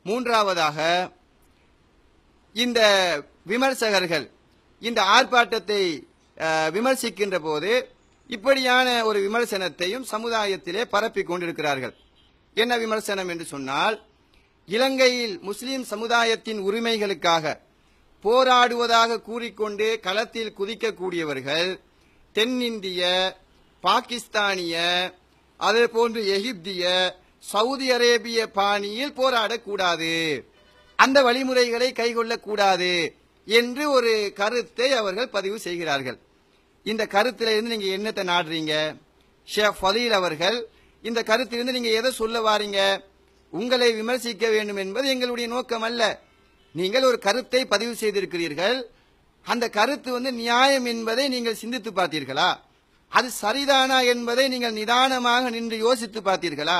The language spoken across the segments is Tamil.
மூன்றாவதாக இந்த விமர்சகர்கள் இந்த ஆர்ப்பாட்டத்தை அஹ், விமர்சிக்கின்ற போது இப்படியான ஒரு விமர்சனத்தையும் சமுதாயத்திலே பரப்பிக் கொண்டிருக்கிறார்கள் என்ன விமர்சனம் என்று சொன்னால் இலங்கையில் முஸ்லிம் சமுதாயத்தின் உரிமைகளுக்காக போராடுவதாக கூறிக்கொண்டு களத்தில் குதிக்கக்கூடியவர்கள் தென்னிந்திய பாகிஸ்தானிய அதே போன்று எகிப்திய சவுதி அரேபிய பாணியில் போராடக்கூடாது அந்த வழிமுறைகளை கைக்கொள்ளக்கூடாது என்று ஒரு கருத்தை அவர்கள் பதிவு செய்கிறார்கள் இந்த கருத்தில இருந்து நீங்க என்னத்தை நாடுறீங்க ஷேக் ஃபலீல் அவர்கள் இந்த கருத்திலிருந்து நீங்க எதை சொல்ல வாரீங்க உங்களை விமர்சிக்க வேண்டும் என்பது எங்களுடைய நோக்கம் அல்ல நீங்கள் ஒரு கருத்தை பதிவு செய்திருக்கிறீர்கள் அந்த கருத்து வந்து நியாயம் என்பதை நீங்கள் சிந்தித்து பார்த்தீர்களா அது சரிதானா என்பதை நீங்கள் நிதானமாக நின்று யோசித்து பார்த்தீர்களா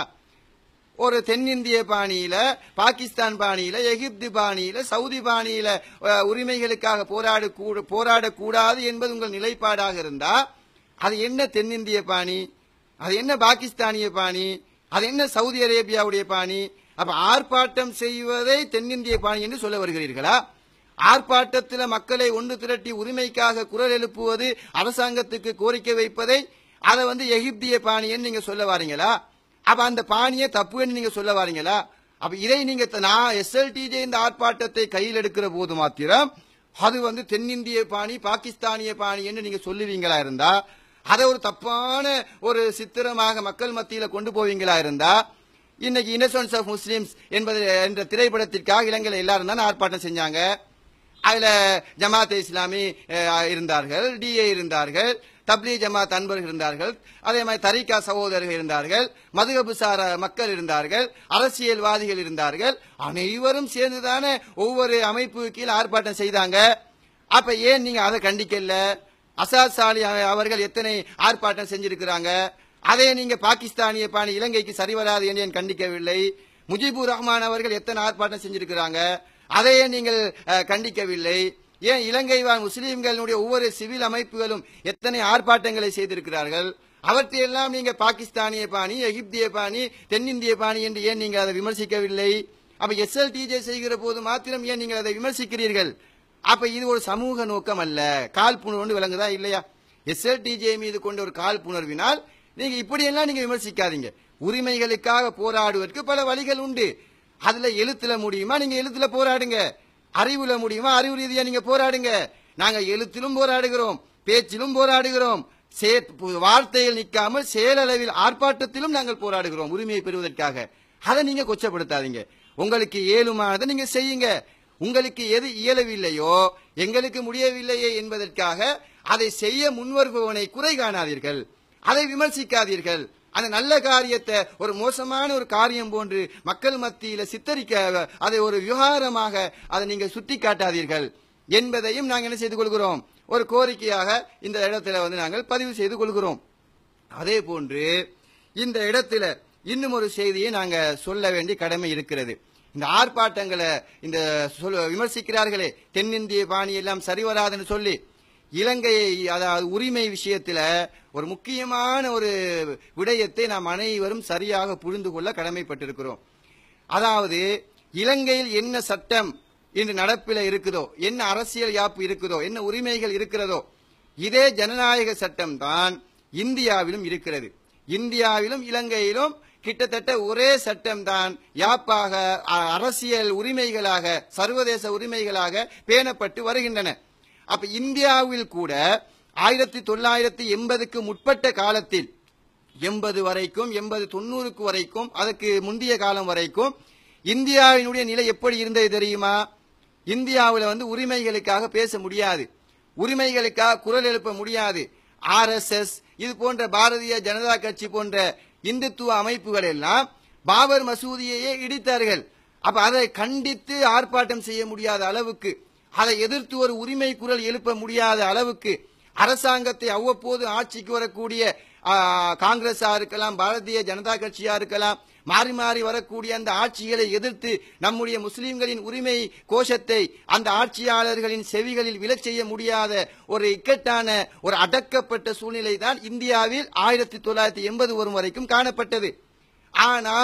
ஒரு தென்னிந்திய பாணியில பாகிஸ்தான் பாணியில எகிப்து பாணியில சவுதி பாணியில அஹ், உரிமைகளுக்காக போராட போராடக்கூடாது என்பது உங்கள் நிலைப்பாடாக இருந்தா அது என்ன தென்னிந்திய பாணி அது என்ன பாகிஸ்தானிய பாணி அது என்ன சவுதி அரேபியாவுடைய பாணி அப்ப ஆர்ப்பாட்டம் செய்வதை தென்னிந்திய பாணி என்று சொல்ல வருகிறீர்களா ஆர்ப்பாட்டத்தில் மக்களை ஒன்று திரட்டி உரிமைக்காக குரல் எழுப்புவது அரசாங்கத்துக்கு கோரிக்கை வைப்பதை அதை வந்து எகிப்திய பாணின்னு நீங்க சொல்ல வாரீங்களா அப்ப அந்த பாணியை தப்புன்னு நீங்க சொல்ல வாரீங்களா அப்ப இதை நீங்க த- நான் எஸ்எல்டிஜே இந்த ஆர்ப்பாட்டத்தை கையில் எடுக்கிற போது மாத்திரம் அது வந்து தென்னிந்திய பாணி பாகிஸ்தானிய பாணி என்று நீங்க சொல்லுவீங்களா இருந்தா அதை ஒரு தப்பான ஒரு சித்திரமாக மக்கள் மத்தியில கொண்டு போவீங்களா இருந்தா இன்னைக்கு இன்னசென்ஸ் ஆஃப் முஸ்லிம்ஸ் என்பது என்ற திரைப்படத்திற்காக இலங்கையில எல்லாரும் தான் ஆர்ப்பாட்டம் செஞ்சாங்க அதுல ஜமாத் இஸ்லாமி அஹ், இருந்தார்கள் டிஏ இருந்தார்கள் தப்லீ ஜமாத் அன்பர்கள் இருந்தார்கள் அதே மாதிரி தரிகா சகோதரர்கள் இருந்தார்கள் மதுகபுசார மக்கள் இருந்தார்கள் அரசியல்வாதிகள் இருந்தார்கள் அனைவரும் சேர்ந்துதானே ஒவ்வொரு அமைப்பு கீழ் ஆர்ப்பாட்டம் செய்தாங்க அப்ப ஏன் நீங்க அதை கண்டிக்கல அசாத் சாலி அவ- அவர்கள் எத்தனை ஆர்ப்பாட்டம் செஞ்சிருக்கிறாங்க அதே நீங்க பாகிஸ்தானிய பாணி இலங்கைக்கு சரி வராது என்று ஏன் கண்டிக்கவில்லை முஜிபுர் ரஹ்மான் அவர்கள் எத்தனை ஆர்ப்பாட்டம் செஞ்சிருக்கிறாங்க அதையே நீங்கள் அஹ், கண்டிக்கவில்லை ஏன் இலங்கை வாழ் முஸ்லீம்களுடைய ஒவ்வொரு சிவில் அமைப்புகளும் எத்தனை ஆர்ப்பாட்டங்களை செய்திருக்கிறார்கள் அவற்றையெல்லாம் நீங்க பாகிஸ்தானிய பாணி எகிப்திய பாணி தென்னிந்திய பாணி என்று ஏன் நீங்கள் அதை விமர்சிக்கவில்லை அப்ப எஸ்எல்டிஜே செய்கிற போது மாத்திரம் ஏன் நீங்கள் அதை விமர்சிக்கிறீர்கள் அப்ப இது ஒரு சமூக நோக்கம் அல்ல காழ்ப்புணர்வு விளங்குதா இல்லையா எஸ்எல்டிஜே மீது கொண்ட ஒரு காழ்ப்புணர்வினால் நீங்க இப்படியெல்லாம் நீங்க விமர்சிக்காதீங்க உரிமைகளுக்காக போராடுவதற்கு பல வழிகள் உண்டு அதுல எழுத்துல முடியுமா நீங்க எழுத்துல போராடுங்க அறிவுல முடியுமா அறிவு ரீதியா நீங்க போராடுங்க நாங்க எழுத்திலும் போராடுகிறோம் பேச்சிலும் போராடுகிறோம் சே- பு- வார்த்தையில் நிற்காமல் செயலளவில் ஆர்ப்பாட்டத்திலும் நாங்கள் போராடுகிறோம் உரிமையை பெறுவதற்காக அதை நீங்க கொச்சப்படுத்தாதீங்க உங்களுக்கு இயலுமானதை நீங்க செய்யுங்க உங்களுக்கு எது இயலவில்லையோ எங்களுக்கு முடியவில்லையே என்பதற்காக அதை செய்ய முன்வருபவனை குறை காணாதீர்கள் அதை விமர்சிக்காதீர்கள் அந்த நல்ல காரியத்தை ஒரு மோசமான ஒரு காரியம் போன்று மக்கள் மத்தியில சித்தரிக்க அதை ஒரு விவகாரமாக அதை நீங்க சுட்டி காட்டாதீர்கள் என்பதையும் நாங்கள் என்ன செய்து கொள்கிறோம் ஒரு கோரிக்கையாக இந்த இடத்துல வந்து நாங்கள் பதிவு செய்து கொள்கிறோம் அதே போன்று இந்த இடத்துல இன்னும் ஒரு செய்தியை நாங்க சொல்ல வேண்டிய கடமை இருக்கிறது இந்த ஆர்ப்பாட்டங்களை இந்த சொல் விமர்சிக்கிறார்களே தென்னிந்திய பாணி எல்லாம் சரிவராதுன்னு சொல்லி இலங்கையை அதாவது உரிமை விஷயத்துல ஒரு முக்கியமான ஒரு விடயத்தை நாம் அனைவரும் சரியாக புரிந்து கொள்ள கடமைப்பட்டிருக்கிறோம் அதாவது இலங்கையில் என்ன சட்டம் இன்று நடப்பில இருக்குதோ என்ன அரசியல் யாப்பு இருக்குதோ என்ன உரிமைகள் இருக்கிறதோ இதே ஜனநாயக சட்டம் தான் இந்தியாவிலும் இருக்கிறது இந்தியாவிலும் இலங்கையிலும் கிட்டத்தட்ட ஒரே சட்டம் தான் யாப்பாக அ- அரசியல் உரிமைகளாக சர்வதேச உரிமைகளாக பேணப்பட்டு வருகின்றன அப்ப இந்தியாவில் கூட ஆயிரத்தி தொள்ளாயிரத்தி எண்பதுக்கு முற்பட்ட காலத்தில் எண்பது வரைக்கும் எண்பது தொண்ணூறுக்கு வரைக்கும் அதுக்கு முந்தைய காலம் வரைக்கும் இந்தியாவினுடைய நிலை எப்படி இருந்தது தெரியுமா இந்தியாவில் வந்து உரிமைகளுக்காக பேச முடியாது உரிமைகளுக்காக குரல் எழுப்ப முடியாது ஆர்எஸ்எஸ் இது போன்ற பாரதிய ஜனதா கட்சி போன்ற இந்துத்துவ அமைப்புகள் எல்லாம் பாபர் மசூதியையே இடித்தார்கள் அப்ப அதை கண்டித்து ஆர்ப்பாட்டம் செய்ய முடியாத அளவுக்கு அதை எதிர்த்து ஒரு உரிமை குரல் எழுப்ப முடியாத அளவுக்கு அரசாங்கத்தை அவ்வப்போது ஆட்சிக்கு வரக்கூடிய ஆ, காங்கிரஸா இருக்கலாம் பாரதிய ஜனதா கட்சியா இருக்கலாம் மாறி மாறி வரக்கூடிய அந்த ஆட்சிகளை எதிர்த்து நம்முடைய முஸ்லிம்களின் உரிமை கோஷத்தை அந்த ஆட்சியாளர்களின் செவிகளில் விழச் செய்ய முடியாத ஒரு இக்கட்டான ஒரு அடக்கப்பட்ட சூழ்நிலை தான் இந்தியாவில் ஆயிரத்தி தொள்ளாயிரத்தி எண்பது வரும் வரைக்கும் காணப்பட்டது ஆனால்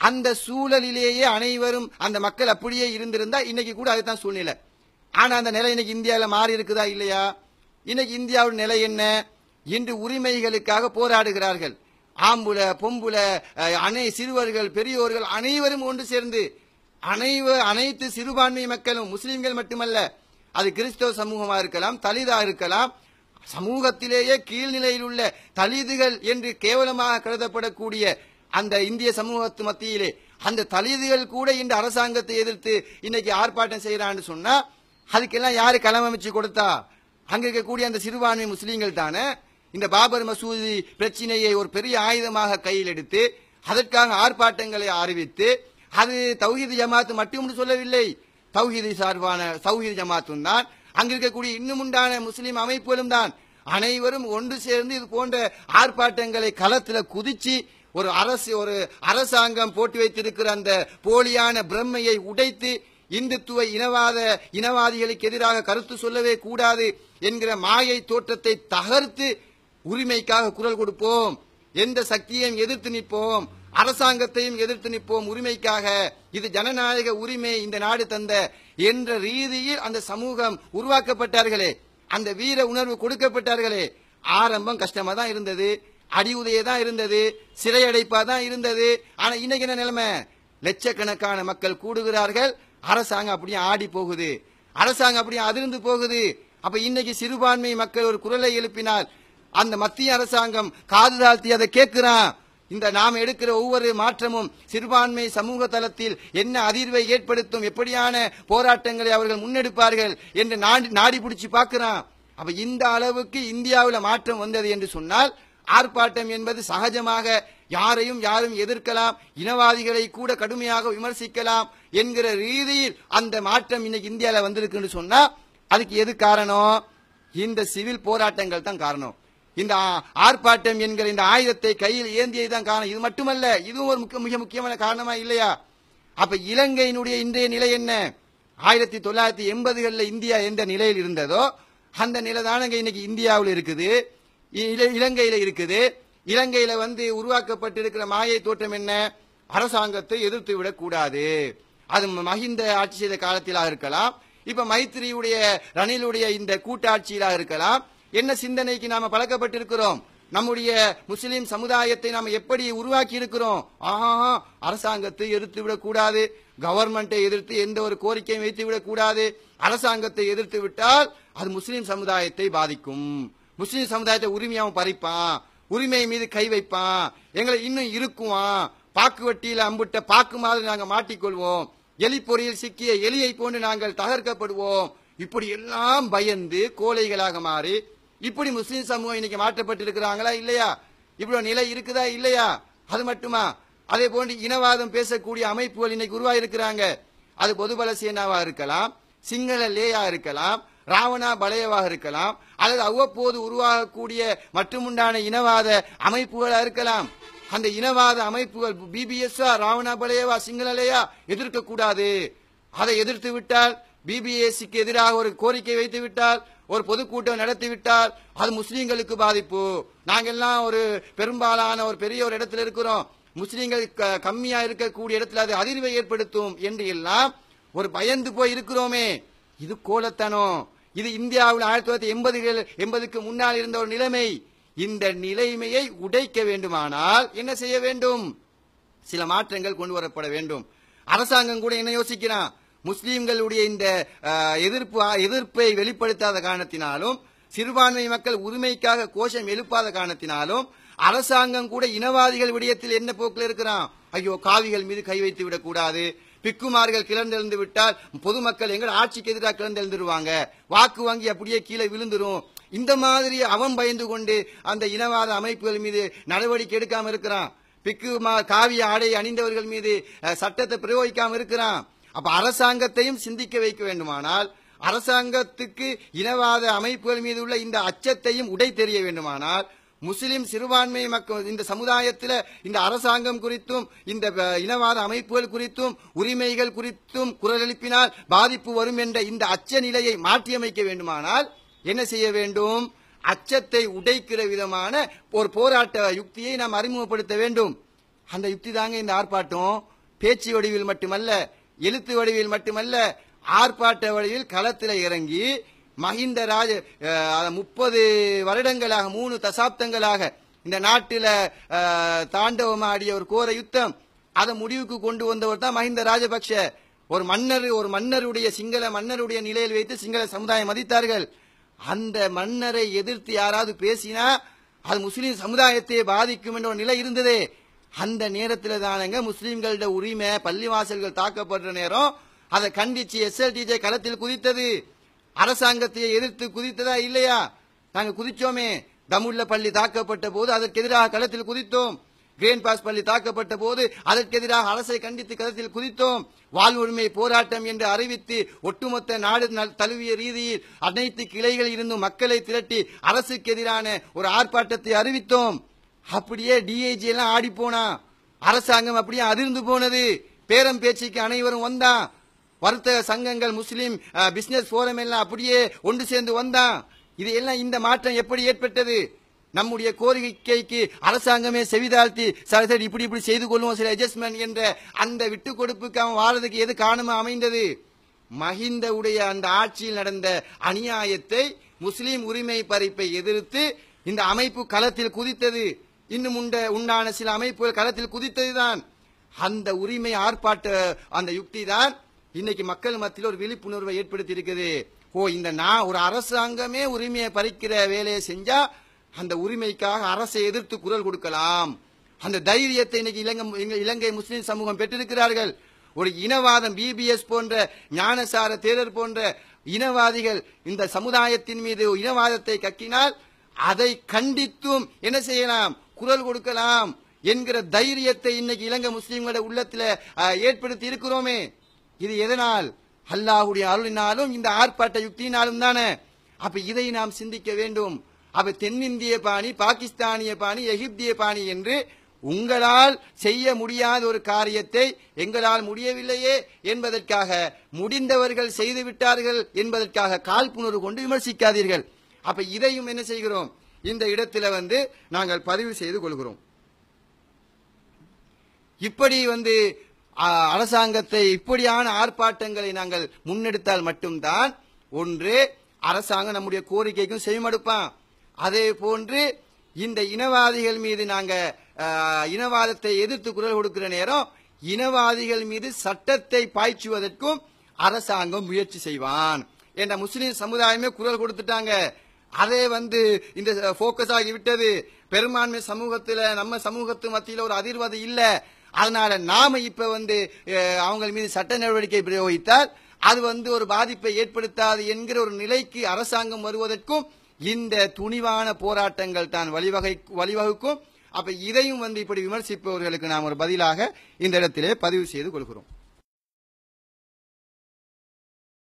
அந்த சூழலிலேயே அனைவரும் அந்த மக்கள் அப்படியே இருந்திருந்தா இன்னைக்கு கூட அதுதான் சூழ்நிலை ஆனா அந்த நிலை இன்னைக்கு இந்தியாவில் மாறி இருக்குதா இல்லையா இன்னைக்கு இந்தியாவின் நிலை என்ன இன்று உரிமைகளுக்காக போராடுகிறார்கள் ஆம்புல பொம்புல அஹ், அனை சிறுவர்கள் பெரியோர்கள் அனைவரும் ஒன்று சேர்ந்து அனைவ அனைத்து சிறுபான்மை மக்களும் முஸ்லிம்கள் மட்டுமல்ல அது கிறிஸ்தவ சமூகமா இருக்கலாம் தலிதா இருக்கலாம் சமூகத்திலேயே கீழ்நிலையில் உள்ள தலிதுகள் என்று கேவலமாக கருதப்படக்கூடிய அந்த இந்திய சமூகத்து மத்தியிலே அந்த தலிதுகள் கூட இந்த அரசாங்கத்தை எதிர்த்து இன்னைக்கு ஆர்ப்பாட்டம் செய்யறான்னு சொன்னா அதுக்கெல்லாம் யாரு களம் அமைச்சு கொடுத்தா அங்க இருக்கக்கூடிய அந்த சிறுபான்மை முஸ்லீம்கள் தானே இந்த பாபர் மசூதி பிரச்சனையை ஒரு பெரிய ஆயுதமாக கையில் எடுத்து அதற்காக ஆர்ப்பாட்டங்களை அறிவித்து அது தௌஹீது ஜமாத்து மட்டும் சொல்லவில்லை தௌஹீது சார்பான தௌஹீது ஜமாத்தும் தான் அங்க இருக்கக்கூடிய இன்னும் உண்டான முஸ்லிம் அமைப்புகளும் தான் அனைவரும் ஒன்று சேர்ந்து இது போன்ற ஆர்ப்பாட்டங்களை களத்துல குதிச்சு ஒரு அரசு ஒரு அரசாங்கம் போட்டு வைத்திருக்கிற அந்த போலியான பிரம்மையை உடைத்து இந்துத்துவ இனவாத இனவாதிகளுக்கு எதிராக கருத்து சொல்லவே கூடாது என்கிற மாயை தோற்றத்தை தகர்த்து உரிமைக்காக குரல் கொடுப்போம் எந்த சக்தியையும் எதிர்த்து நிற்போம் அரசாங்கத்தையும் எதிர்த்து நிற்போம் உரிமைக்காக இது ஜனநாயக உரிமை இந்த நாடு தந்த என்ற ரீதியில் அந்த சமூகம் உருவாக்கப்பட்டார்களே அந்த வீர உணர்வு கொடுக்கப்பட்டார்களே ஆரம்பம் கஷ்டமா தான் இருந்தது அடி உதையே தான் இருந்தது சிறையடைப்பா தான் இருந்தது ஆனா இன்னைக்கு என்ன நிலைமை லட்சக்கணக்கான மக்கள் கூடுகிறார்கள் அரசாங்கம் அப்படியே ஆடி போகுது அரசாங்கம் அப்படியே அதிர்ந்து போகுது அப்ப இன்னைக்கு சிறுபான்மை மக்கள் ஒரு குரலை எழுப்பினால் அந்த மத்திய அரசாங்கம் காது தாழ்த்தி அதை கேட்கிறான் இந்த நாம் எடுக்கிற ஒவ்வொரு மாற்றமும் சிறுபான்மை சமூக தளத்தில் என்ன அதிர்வை ஏற்படுத்தும் எப்படியான போராட்டங்களை அவர்கள் முன்னெடுப்பார்கள் என்று நாடி நாடி பிடிச்சு பார்க்கிறான் அப்ப இந்த அளவுக்கு இந்தியாவில் மாற்றம் வந்தது என்று சொன்னால் ஆர்ப்பாட்டம் என்பது சகஜமாக யாரையும் யாரும் எதிர்க்கலாம் இனவாதிகளை கூட கடுமையாக விமர்சிக்கலாம் என்கிற ரீதியில் அந்த மாற்றம் இன்னைக்கு இந்தியாவில் வந்திருக்குன்னு சொன்னா அதுக்கு எது காரணம் இந்த சிவில் போராட்டங்கள் தான் காரணம் இந்த ஆ- ஆர்ப்பாட்டம் என்கிற இந்த ஆயுதத்தை கையில் ஏந்தியது தான் காரணம் இது மட்டுமல்ல இதுவும் ஒரு முக்கிய மிக முக்கியமான காரணமா இல்லையா அப்ப இலங்கையினுடைய இன்றைய நிலை என்ன ஆயிரத்தி தொள்ளாயிரத்தி எண்பதுகளில் இந்தியா எந்த நிலையில் இருந்ததோ அந்த நிலை தானங்க இன்னைக்கு இந்தியாவில் இருக்குது இல- இலங்கையில இருக்குது இலங்கையில வந்து உருவாக்கப்பட்டிருக்கிற மாயை தோற்றம் என்ன அரசாங்கத்தை எதிர்த்து விடக்கூடாது அது மஹிந்த ஆட்சி செய்த காலத்திலாக இருக்கலாம் இப்ப மைத்திரியுடைய ரணிலுடைய இந்த கூட்டாட்சியிலாக இருக்கலாம் என்ன சிந்தனைக்கு நாம பழக்கப்பட்டிருக்கிறோம் நம்முடைய முஸ்லிம் சமுதாயத்தை நாம எப்படி உருவாக்கி இருக்கிறோம் ஆஹா அரசாங்கத்தை எதிர்த்து விடக்கூடாது கவர்மெண்ட்டை எதிர்த்து எந்த ஒரு கோரிக்கையும் வைத்து விடக்கூடாது அரசாங்கத்தை எதிர்த்து விட்டால் அது முஸ்லிம் சமுதாயத்தை பாதிக்கும் முஸ்லிம் சமுதாயத்தை உரிமையை அவன் பறிப்பான் உரிமை மீது கை வைப்பான் எங்களை இன்னும் இருக்குவான் பாக்கு வட்டியில அம்புட்ட பாக்கு மாதிரி நாங்க மாட்டிக்கொள்வோம் எலி பொறியில் சிக்கிய எலியை போன்று நாங்கள் தகர்க்கப்படுவோம் இப்படி எல்லாம் பயந்து கோழைகளாக மாறி இப்படி முஸ்லிம் சமூகம் இன்னைக்கு மாற்றப்பட்டிருக்கிறாங்களா இல்லையா இப்படி ஒரு நிலை இருக்குதா இல்லையா அது மட்டுமா அதே போன்று இனவாதம் பேசக்கூடிய அமைப்புகள் இன்னைக்கு உருவாயிருக்கிறாங்க அது பொதுபல சேனாவா இருக்கலாம் சிங்கள லேயா இருக்கலாம் ராவணா பலையவாக இருக்கலாம் அல்லது அவ்வப்போது உருவாகக்கூடிய மட்டுமுண்டான இனவாத அமைப்புகளா இருக்கலாம் அந்த இனவாத அமைப்புகள் பிபிஎஸ் ராவணா பலையவா சிங்களலையா எதிர்க்க கூடாது அதை எதிர்த்து விட்டால் பிபிஎஸ்சிக்கு எதிராக ஒரு கோரிக்கை வைத்து விட்டால் ஒரு பொதுக்கூட்டம் நடத்தி விட்டால் அது முஸ்லீம்களுக்கு பாதிப்பு நாங்கெல்லாம் ஒரு பெரும்பாலான ஒரு பெரிய ஒரு இடத்துல இருக்கிறோம் முஸ்லீம்கள் க- கம்மியா இருக்கக்கூடிய இடத்துல அது அதிர்வை ஏற்படுத்தும் என்று எல்லாம் ஒரு பயந்து போய் இருக்கிறோமே இது கோலத்தனம் இது இந்தியாவில் ஆயிரத்தி தொள்ளாயிரத்தி எண்பதுகள் எண்பதுக்கு முன்னால் இருந்த ஒரு நிலைமை இந்த நிலைமையை உடைக்க வேண்டுமானால் என்ன செய்ய வேண்டும் சில மாற்றங்கள் கொண்டு வரப்பட வேண்டும் அரசாங்கம் கூட என்ன யோசிக்கிறான் முஸ்லீம்களுடைய இந்த அஹ், எதிர்ப்பு எதிர்ப்பை வெளிப்படுத்தாத காரணத்தினாலும் சிறுபான்மை மக்கள் உரிமைக்காக கோஷம் எழுப்பாத காரணத்தினாலும் அரசாங்கம் கூட இனவாதிகள் விடயத்தில் என்ன போக்கில் இருக்கிறான் ஐயோ காவிகள் மீது கை வைத்து விடக்கூடாது பிக்குமார்கள் கிளர்ந்தெழுந்து விட்டால் பொதுமக்கள் எங்கள் ஆட்சிக்கு எதிராக கிளர்ந்தெழுந்துருவாங்க வாக்கு வாங்கி அப்படியே கீழே விழுந்துரும் இந்த மாதிரி அவன் பயந்து கொண்டு அந்த இனவாத அமைப்புகள் மீது நடவடிக்கை எடுக்காம இருக்கிறான் பிக்கு மா- காவிய ஆடை அணிந்தவர்கள் மீது அஹ், சட்டத்தை பிரயோகிக்காம இருக்கிறான் அப்ப அரசாங்கத்தையும் சிந்திக்க வைக்க வேண்டுமானால் அரசாங்கத்துக்கு இனவாத அமைப்புகள் மீது உள்ள இந்த அச்சத்தையும் உடை தெரிய வேண்டுமானால் முஸ்லிம் சிறுபான்மை மக்கள் இந்த சமுதாயத்தில் இந்த அரசாங்கம் குறித்தும் இந்த அஹ், இனவாத அமைப்புகள் குறித்தும் உரிமைகள் குறித்தும் குரல் எழுப்பினால் பாதிப்பு வரும் என்ற இந்த அச்ச நிலையை மாற்றியமைக்க வேண்டுமானால் என்ன செய்ய வேண்டும் அச்சத்தை உடைக்கிற விதமான ஒரு போராட்ட யுக்தியை நாம் அறிமுகப்படுத்த வேண்டும் அந்த யுக்தி தாங்க இந்த ஆர்ப்பாட்டம் பேச்சு வடிவில் மட்டுமல்ல எழுத்து வடிவில் மட்டுமல்ல ஆர்ப்பாட்ட வடிவில் களத்தில் இறங்கி மஹிந்த ராஜ முப்பது வருடங்களாக மூணு தசாப்தங்களாக இந்த நாட்டில அஹ், தாண்டவமாடிய ஒரு கோர யுத்தம் அதை முடிவுக்கு கொண்டு வந்தவர் தான் மஹிந்த ராஜபக்ஷ ஒரு மன்னர் ஒரு மன்னருடைய சிங்கள மன்னருடைய நிலையில் வைத்து சிங்கள சமுதாயம் மதித்தார்கள் அந்த மன்னரை எதிர்த்து யாராவது பேசினா அது முஸ்லிம் சமுதாயத்தை பாதிக்கும் என்ற ஒரு நிலை இருந்ததே அந்த நேரத்தில் தானங்க முஸ்லிம்களோட உரிமை பள்ளிவாசல்கள் தாக்கப்படுற நேரம் அதை கண்டிச்சு எஸ்எல்டிஜே களத்தில் குதித்தது அரசாங்கத்தை எதிர்த்து குதித்ததா இல்லையா நாங்க குதிச்சோமே தமுள்ள பள்ளி தாக்கப்பட்ட போது அதற்கு எதிராக களத்தில் குதித்தோம் கிரேன் பாஸ் பள்ளி தாக்கப்பட்ட போது அதற்கு எதிராக அரசை கண்டித்து களத்தில் குதித்தோம் வாழ்வுரிமை போராட்டம் என்று அறிவித்து ஒட்டுமொத்த நாடு நல்- தழுவிய ரீதியில் அனைத்து கிளைகளில் இருந்தும் மக்களை திரட்டி அரசுக்கு எதிரான ஒரு ஆர்ப்பாட்டத்தை அறிவித்தோம் அப்படியே டிஐஜி எல்லாம் ஆடி போனா அரசாங்கம் அப்படியே அதிர்ந்து போனது பேரம் பேச்சுக்கு அனைவரும் வந்தான் வர்த்தக சங்கங்கள் முஸ்லீம் பிசினஸ் போரம் எல்லாம் அப்படியே ஒன்று சேர்ந்து வந்தான் இது எல்லாம் இந்த மாற்றம் எப்படி ஏற்பட்டது நம்முடைய கோரிக்கைக்கு அரசாங்கமே செவிதாழ்த்தி சரி சரி இப்படி இப்படி செய்து கொள்வோம் சில அட்ஜஸ்ட்மெண்ட் என்ற அந்த விட்டு கொடுப்புக்கு அவன் வாழறதுக்கு எது காரணமா அமைந்தது மஹிந்த உடைய அந்த ஆட்சியில் நடந்த அநியாயத்தை முஸ்லீம் உரிமை பறிப்பை எதிர்த்து இந்த அமைப்பு களத்தில் குதித்தது இன்னும் உண்ட உண்டான சில அமைப்புகள் களத்தில் குதித்ததுதான் அந்த உரிமை ஆர்ப்பாட்ட அந்த யுக்தி தான் இன்னைக்கு மக்கள் மத்தியில் ஒரு விழிப்புணர்வை ஏற்படுத்தி இருக்குது ஓ இந்த நான் ஒரு அரசாங்கமே உரிமையை பறிக்கிற வேலையை செஞ்சா அந்த உரிமைக்காக அரசை எதிர்த்து குரல் கொடுக்கலாம் அந்த தைரியத்தை இன்னைக்கு இலங்கை இலங்கை முஸ்லிம் சமூகம் பெற்றிருக்கிறார்கள் ஒரு இனவாதம் பிபிஎஸ் போன்ற ஞானசார தேரர் போன்ற இனவாதிகள் இந்த சமுதாயத்தின் மீது இனவாதத்தை கக்கினால் அதை கண்டித்தும் என்ன செய்யலாம் குரல் கொடுக்கலாம் என்கிற தைரியத்தை இன்னைக்கு இலங்கை முஸ்லிம்களோட உள்ளத்துல அஹ், ஏற்படுத்தி இருக்கிறோமே இது எதனால் அல்லாஹுடைய அருளினாலும் இந்த ஆர்ப்பாட்ட யுக்தியினாலும் தானே அப்ப இதை நாம் சிந்திக்க வேண்டும் அப்ப தென்னிந்திய பாணி பாகிஸ்தானிய பாணி எகிப்திய பாணி என்று உங்களால் செய்ய முடியாத ஒரு காரியத்தை எங்களால் முடியவில்லையே என்பதற்காக முடிந்தவர்கள் செய்து விட்டார்கள் என்பதற்காக காழ்ப்புணர்வு கொண்டு விமர்சிக்காதீர்கள் அப்ப இதையும் என்ன செய்கிறோம் இந்த இடத்துல வந்து நாங்கள் பதிவு செய்து கொள்கிறோம் இப்படி வந்து ஆ, அரசாங்கத்தை இப்படியான ஆர்ப்பாட்டங்களை நாங்கள் முன்னெடுத்தால் மட்டும்தான் ஒன்று அரசாங்கம் நம்முடைய கோரிக்கைக்கும் செவிமடுப்பான் அதே போன்று இந்த இனவாதிகள் மீது நாங்க ஆ, இனவாதத்தை எதிர்த்து குரல் கொடுக்கிற நேரம் இனவாதிகள் மீது சட்டத்தை பாய்ச்சுவதற்கும் அரசாங்கம் முயற்சி செய்வான் என்ற முஸ்லிம் சமுதாயமே குரல் கொடுத்துட்டாங்க அதே வந்து இந்த போக்கஸ் ஆகி விட்டது பெரும்பான்மை சமூகத்துல நம்ம சமூகத்து மத்தியில ஒரு அதிர்வது இல்ல அதனால நாம இப்ப வந்து அஹ், அவங்க மீது சட்ட நடவடிக்கை பிரயோகித்தால் அது வந்து ஒரு பாதிப்பை ஏற்படுத்தாது என்கிற ஒரு நிலைக்கு அரசாங்கம் வருவதற்கும் இந்த துணிவான போராட்டங்கள் தான் வழிவகை வழிவகுக்கும் அப்ப இதையும் வந்து இப்படி விமர்சிப்பவர்களுக்கு நாம் ஒரு பதிலாக இந்த இடத்திலே பதிவு செய்து கொள்கிறோம்